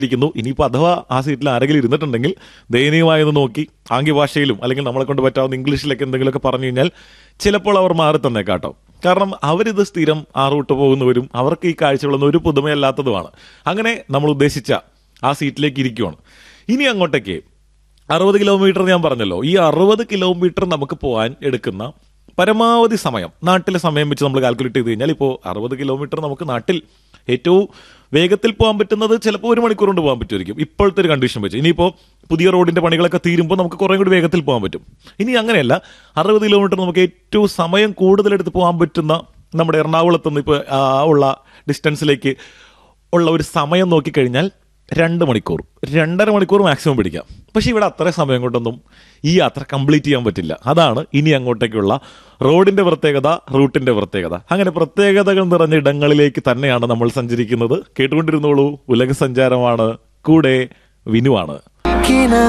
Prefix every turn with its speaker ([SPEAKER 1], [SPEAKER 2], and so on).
[SPEAKER 1] ഇരിക്കുന്നു ഇനിയിപ്പോൾ അഥവാ ആ സീറ്റിൽ ആരെങ്കിലും ഇരുന്നിട്ടുണ്ടെങ്കിൽ ദയനീയമായെന്ന് നോക്കി ആംഗ്യ ഭാഷയിലും അല്ലെങ്കിൽ നമ്മളെ കൊണ്ട് പറ്റാവുന്ന ഇംഗ്ലീഷിലൊക്കെ എന്തെങ്കിലുമൊക്കെ പറഞ്ഞു കഴിഞ്ഞാൽ ചിലപ്പോൾ അവർ മാറി തന്നേക്കാട്ടോ കാരണം അവരിത് സ്ഥിരം ആ റൂട്ട് പോകുന്നവരും അവർക്ക് ഈ കാഴ്ചകളൊന്നും ഒരു പുതുമയല്ലാത്തതുമാണ് അങ്ങനെ നമ്മൾ ഉദ്ദേശിച്ച ആ സീറ്റിലേക്ക് ഇരിക്കുവാണ് ഇനി അങ്ങോട്ടേക്ക് അറുപത് കിലോമീറ്റർ ഞാൻ പറഞ്ഞല്ലോ ഈ അറുപത് കിലോമീറ്റർ നമുക്ക് പോകാൻ എടുക്കുന്ന പരമാവധി സമയം നാട്ടിലെ സമയം വെച്ച് നമ്മൾ കാൽക്കുലേറ്റ് ചെയ്ത് കഴിഞ്ഞാൽ ഇപ്പോൾ അറുപത് കിലോമീറ്റർ നമുക്ക് നാട്ടിൽ ഏറ്റവും വേഗത്തിൽ പോകാൻ പറ്റുന്നത് ചിലപ്പോൾ ഒരു മണിക്കൂർ കൊണ്ട് പോകാൻ പറ്റുമായിരിക്കും ഇപ്പോഴത്തെ ഒരു കണ്ടീഷൻ വെച്ച് ഇനിയിപ്പോൾ പുതിയ റോഡിന്റെ പണികളൊക്കെ തീരുമ്പോൾ നമുക്ക് കുറേ കൂടി വേഗത്തിൽ പോകാൻ പറ്റും ഇനി അങ്ങനെയല്ല അറുപത് കിലോമീറ്റർ നമുക്ക് ഏറ്റവും സമയം കൂടുതലെടുത്ത് പോകാൻ പറ്റുന്ന നമ്മുടെ എറണാകുളത്ത് നിന്ന് ഇപ്പോൾ ഉള്ള ഡിസ്റ്റൻസിലേക്ക് ഉള്ള ഒരു സമയം നോക്കിക്കഴിഞ്ഞാൽ രണ്ട് മണിക്കൂർ രണ്ടര മണിക്കൂർ മാക്സിമം പിടിക്കാം പക്ഷെ ഇവിടെ അത്ര സമയം കൊണ്ടൊന്നും ഈ യാത്ര കംപ്ലീറ്റ് ചെയ്യാൻ പറ്റില്ല അതാണ് ഇനി അങ്ങോട്ടേക്കുള്ള റോഡിന്റെ പ്രത്യേകത റൂട്ടിന്റെ പ്രത്യേകത അങ്ങനെ പ്രത്യേകതകൾ നിറഞ്ഞ ഇടങ്ങളിലേക്ക് തന്നെയാണ് നമ്മൾ സഞ്ചരിക്കുന്നത് കേട്ടുകൊണ്ടിരുന്നോളൂ ഉലക സഞ്ചാരമാണ് കൂടെ വിനുവാണ്
[SPEAKER 2] കിന